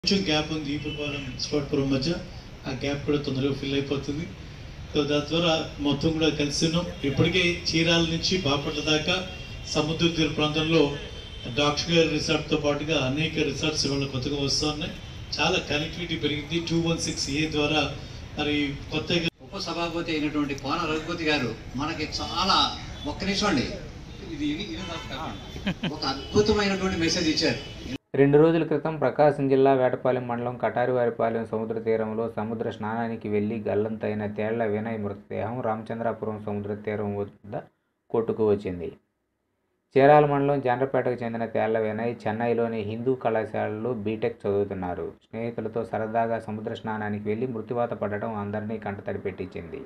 కొంచెం గ్యాప్ ఉంది ఈపురపాలెం స్పాట్పురం మధ్య ఆ గ్యాప్ కూడా తొందరగా ఫిల్ అయిపోతుంది సో దాని ద్వారా మొత్తం కూడా కలిసి ఉన్నాం ఇప్పటికే చీరాల నుంచి బాపట్ల దాకా సముద్ర తీర ప్రాంతంలో డాక్టర్ గారి రిసార్ట్తో పాటుగా అనేక రిసార్ట్స్ ఇవాళ కొత్తగా వస్తూ ఉన్నాయి చాలా కనెక్టివిటీ పెరిగింది టూ వన్ సిక్స్ ఏ ద్వారా మరి కొత్తగా ఉప సభాపతి అయినటువంటి కోన రఘుపతి గారు మనకి చాలా ఒక్క నిమిషం అండి ఇది ఇది- ఇది మాకు ఒక అద్భుతమైనటువంటి మెసేజ్ ఇచ్చారు రెండు రోజుల క్రితం ప్రకాశం జిల్లా వేటపాలెం మండలం కటారివారిపాలెం సముద్ర తీరంలో సముద్ర స్నానానికి వెళ్లి గల్లంతైన తేళ్ల వినయ్ మృతదేహం రామచంద్రాపురం సముద్ర తీరం వద్ద కొట్టుకు వచ్చింది చీరాల మండలం జండ్రపేటకు చెందిన తేళ్ల వినయ్ చెన్నైలోని హిందూ కళాశాలలో బీటెక్ చదువుతున్నారు స్నేహితులతో సరదాగా సముద్ర స్నానానికి వెళ్లి మృత్యువాత పడటం అందరినీ కంటతడి పెట్టించింది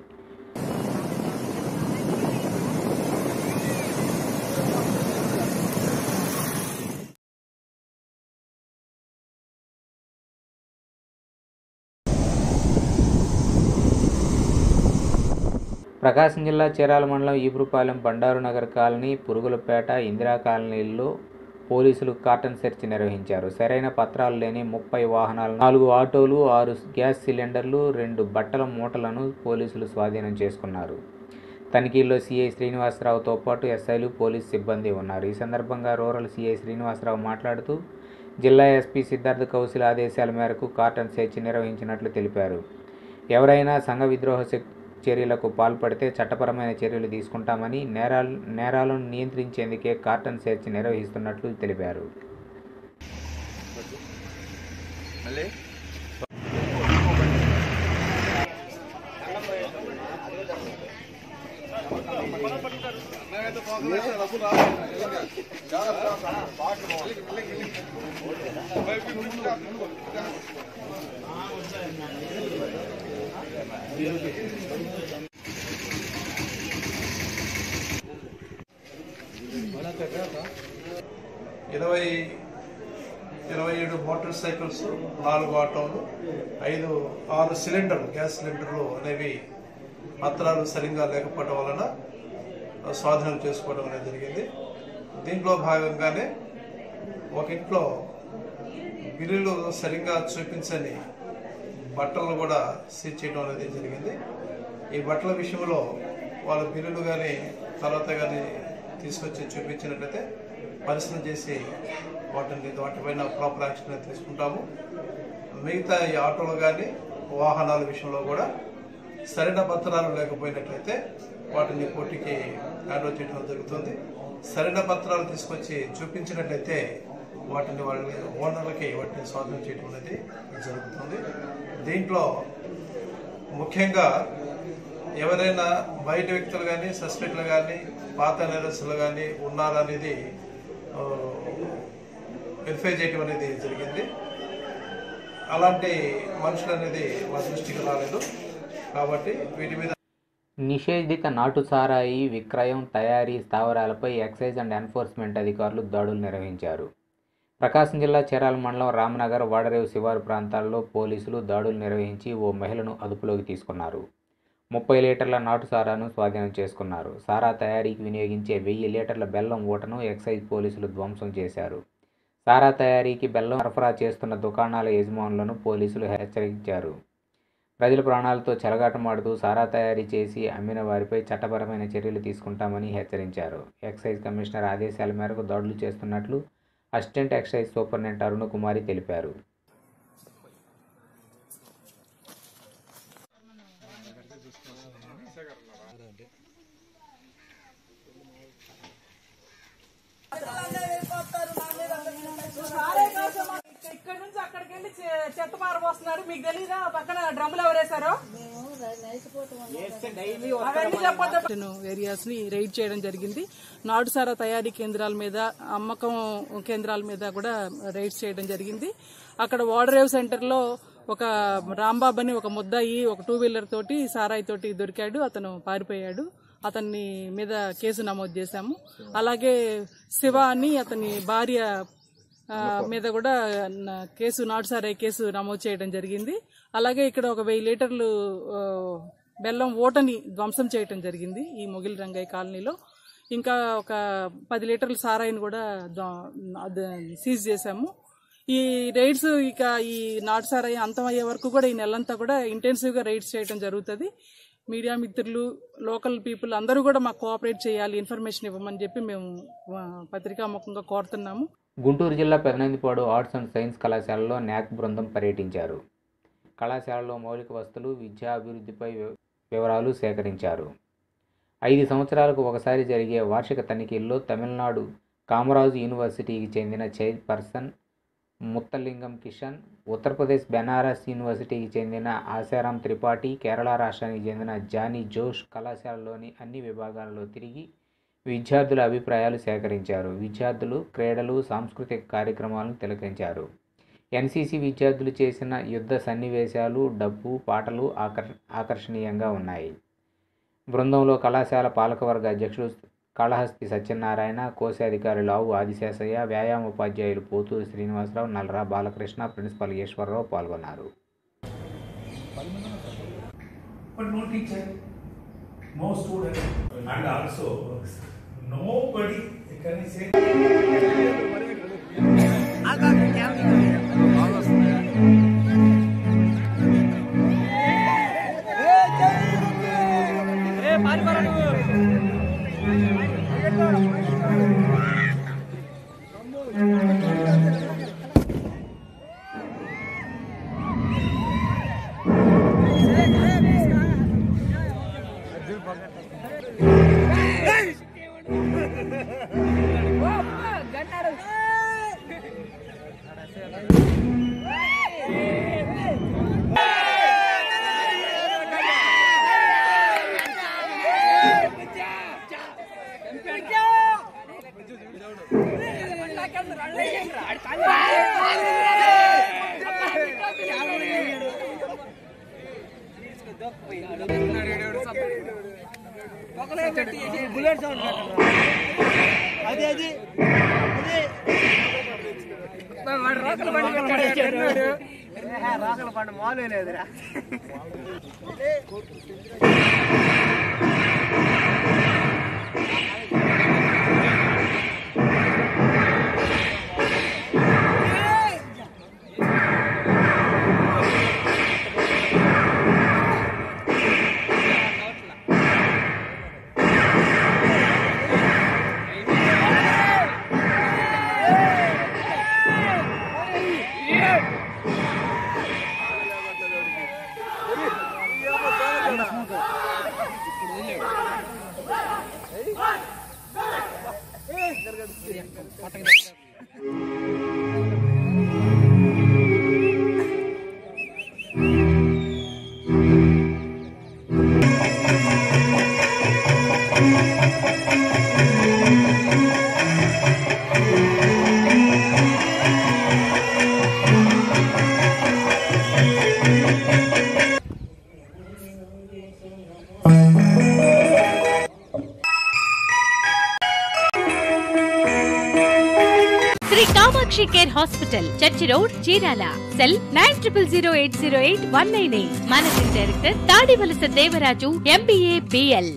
ప్రకాశం జిల్లా చీరాల మండలం ఈపురుపాలెం బండారు నగర్ కాలనీ పురుగులపేట ఇందిరా కాలనీల్లో పోలీసులు కార్టన్ సెర్చ్ నిర్వహించారు సరైన పత్రాలు లేని ముప్పై వాహనాలు నాలుగు ఆటోలు ఆరు గ్యాస్ సిలిండర్లు రెండు బట్టల మూటలను పోలీసులు స్వాధీనం చేసుకున్నారు తనిఖీల్లో సీఐ శ్రీనివాసరావుతో పాటు ఎస్ఐలు పోలీస్ సిబ్బంది ఉన్నారు ఈ సందర్భంగా రూరల్ సీఐ శ్రీనివాసరావు మాట్లాడుతూ జిల్లా ఎస్పీ సిద్ధార్థ కౌశల్ ఆదేశాల మేరకు కార్టన్ సెర్చ్ నిర్వహించినట్లు తెలిపారు ఎవరైనా సంఘ విద్రోహ శక్- చర్యలకు పాల్పడితే చట్టపరమైన చర్యలు తీసుకుంటామని నేరాలు నేరాలను నియంత్రించేందుకే కార్టన్ సెర్చ్ నిర్వహిస్తున్నట్లు తెలిపారు ఇరవై ఇరవై ఏడు మోటార్ సైకిల్స్ నాలుగు ఆటోలు ఐదు ఆరు సిలిండర్లు గ్యాస్ సిలిండర్లు అనేవి పత్రాలు సరిగ్గా లేకపోవడం వలన స్వాధీనం చేసుకోవడం అనేది జరిగింది దీంట్లో భాగంగానే ఒక ఇంట్లో బిల్లులు సరిగ్గా చూపించని బట్టలు కూడా సీజ్ చేయడం అనేది జరిగింది ఈ బట్టల విషయంలో వాళ్ళ బిల్లులు కానీ తర్వాత కానీ తీసుకొచ్చి చూపించినట్లయితే పరిశీలన చేసి వాటిని వాటిపైన ప్రాపర్ యాక్షన్ అనేది తీసుకుంటాము మిగతా ఈ ఆటోలు కానీ వాహనాల విషయంలో కూడా సరైన పత్రాలు లేకపోయినట్లయితే వాటిని కోర్టుకి హ్యాండ్ ఓవర్ చేయడం జరుగుతుంది సరైన పత్రాలు తీసుకొచ్చి చూపించినట్లయితే వాటిని వాళ్ళ ఓనర్లకి వాటిని స్వాధీనం చేయడం అనేది జరుగుతుంది దీంట్లో ముఖ్యంగా ఎవరైనా బయట వ్యక్తులు కానీ సస్పెక్ట్లు కానీ పాత నేరస్తులు కానీ ఉన్నారనేది ఆ, వెరిఫై చేయడం అనేది జరిగింది అలాంటి మనుషులు అనేది మా దృష్టికి రాలేదు కాబట్టి వీటి మీద నిషేధిత నాటు సారాయి విక్రయం తయారీ స్థావరాలపై ఎక్సైజ్ అండ్ ఎన్ఫోర్స్మెంట్ అధికారులు దాడులు నిర్వహించారు ప్రకాశం జిల్లా చీరాల మండలం రామనగర్ వాడరేవు శివారు ప్రాంతాల్లో పోలీసులు దాడులు నిర్వహించి ఓ మహిళను అదుపులోకి తీసుకున్నారు ముప్పై లీటర్ల నాటు సారాను స్వాధీనం చేసుకున్నారు సారా తయారీకి వినియోగించే వెయ్యి లీటర్ల బెల్లం ఊటను ఎక్సైజ్ పోలీసులు ధ్వంసం చేశారు సారా తయారీకి బెల్లం సరఫరా చేస్తున్న దుకాణాల యజమానులను పోలీసులు హెచ్చరించారు ప్రజల ప్రాణాలతో చెలగాటమాడుతూ సారా తయారీ చేసి అమ్మిన వారిపై చట్టపరమైన చర్యలు తీసుకుంటామని హెచ్చరించారు ఎక్సైజ్ కమిషనర్ ఆదేశాల మేరకు దాడులు చేస్తున్నట్లు assistant excise superintendent Aruna Kumari తెలిపారు ఇక్కడ నుంచి అక్కడికి వెళ్ళి చె- చెత్త పారబోస్తున్నారు మీకు తెలీదా ఆ పక్కన డ్రమ్ములు ఎవరేశారో అవన్నీ చెప్పొద్దు ఏరియాస్ ని రైడ్ చేయడం జరిగింది నాటుసారా తయారీ కేంద్రాల మీద అమ్మకం కేంద్రాల మీద కూడా రైడ్స్ చేయడం జరిగింది అక్కడ వాడరేవ్ సెంటర్ లో ఒక రాంబాబు అని ఒక ముద్దాయి ఒక టూ వీలర్ తోటి సారాయి తోటి దొరికాడు అతను పారిపోయాడు అతన్ని మీద కేసు నమోదు చేశాము అలాగే శివ అని అతని భార్య ఆ, మీద కూడా న- కేసు నాటుసారే కేసు నమోదు చేయడం జరిగింది అలాగే ఇక్కడ ఒక వెయ్యి లీటర్లు ఆ, బెల్లం ఓటని ధ్వంసం చేయడం జరిగింది ఈ మొగిలి రంగయ్య కాలనీలో ఇంకా ఒక పది లీటర్ల సారాయిని కూడా ధ్వ- అద- సీజ్ చేశాము ఈ రైడ్స్ ఇక ఈ నాటుసారాయి అంతం అయ్యే వరకు కూడా ఈ నెలంతా కూడా ఇంటెన్సివ్గా రైడ్స్ చేయడం జరుగుతుంది మీడియా మిత్రులు లోకల్ పీపుల్ అందరూ కూడా మాకు కోఆపరేట్ చేయాలి ఇన్ఫర్మేషన్ ఇవ్వమని చెప్పి మేము ఆ, పత్రికాముఖంగా కోరుతున్నాము గుంటూరు జిల్లా పెదనందిపాడు ఆర్ట్స్ అండ్ సైన్స్ కళాశాలలో న్యాక్ బృందం పర్యటించారు కళాశాలలో మౌలిక వసతులు విద్యా అభివృద్ధిపై వి- వివరాలు సేకరించారు ఐదు సంవత్సరాలకు ఒకసారి జరిగే వార్షిక తనిఖీల్లో తమిళనాడు కామరాజు యూనివర్సిటీకి చెందిన చైర్పర్సన్ ముత్తలింగం కిషన్ ఉత్తరప్రదేశ్ బెనారస్ యూనివర్సిటీకి చెందిన ఆశారాం త్రిపాఠి కేరళ రాష్ట్రానికి చెందిన జానీ జోష్ కళాశాలలోని అన్ని విభాగాలలో తిరిగి విద్యార్థుల అభిప్రాయాలు సేకరించారు విద్యార్థులు క్రీడలు సాంస్కృతిక కార్యక్రమాలను తిలకించారు ఎన్సీసీ విద్యార్థులు చేసిన యుద్ధ సన్నివేశాలు డబ్బు పాటలు ఆకర్ ఆకర్షణీయంగా ఉన్నాయి బృందంలో కళాశాల పాలకవర్గ అధ్యక్షుడు కాళహస్తి సత్యనారాయణ కోశాధికారి లావు ఆదిశేషయ్య వ్యాయామ ఉపాధ్యాయులు పోతూరు శ్రీనివాసరావు నల్లరా బాలకృష్ణ ప్రిన్సిపల్ ఈశ్వరరావు పాల్గొన్నారు but no teacher, no student, and also nobody can I say. Sri Kamakshi care hospital church road Chirala cell nine triple zero eight zero eight one nine eight managing director Tadivalasa Devaraju MBA BL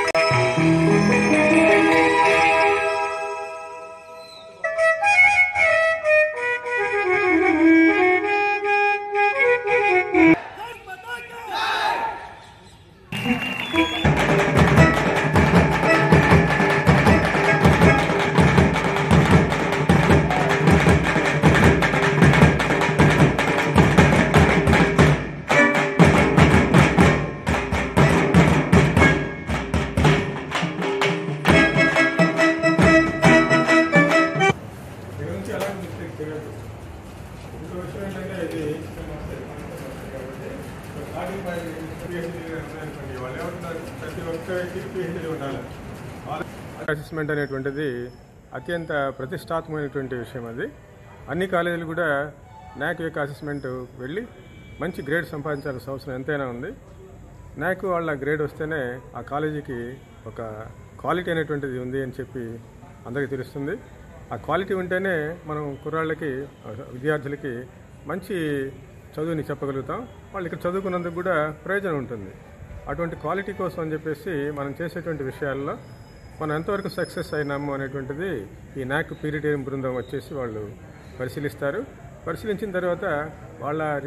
దీని నుంచి అలాంటి మిస్టేక్ తెలియదు ఇంకో విషయం ఏంటంటే ఇది starting point PhD అనుకోండి వాళ్ళు ఏమంటున్నారు ప్రతి ఒక్కరికి పిహెచ్డీ ఉండాలి అసెస్మెంట్ అనేటువంటిది అత్యంత ప్రతిష్టాత్మకమైనటువంటి విషయం అది అన్ని కాలేజీలు కూడా నాక్ యొక్క అసెస్మెంట్ వెళ్ళి మంచి గ్రేడ్ సంపాదించాల్సిన అవసరం ఎంతైనా ఉంది నాకు వాళ్ళ గ్రేడ్ వస్తేనే ఆ కాలేజీకి ఒక క్వాలిటీ అనేటువంటిది ఉంది అని చెప్పి అందరికీ తెలుస్తుంది ఆ క్వాలిటీ ఉంటేనే మనం కుర్రాళ్ళకి ఆ, విద్యార్థులకి మంచి చదువుని చెప్పగలుగుతాం వాళ్ళు ఇక్కడ చదువుకున్నందుకు కూడా ప్రయోజనం ఉంటుంది అటువంటి క్వాలిటీ కోసం అని చెప్పేసి మనం చేసేటువంటి విషయాల్లో మనం ఎంతవరకు సక్సెస్ అయినాము అనేటువంటిది ఈ నాక్ పీరియడ్ బృందం వచ్చేసి వాళ్ళు పరిశీలిస్తారు పరిశీలించిన తర్వాత వాళ్ళ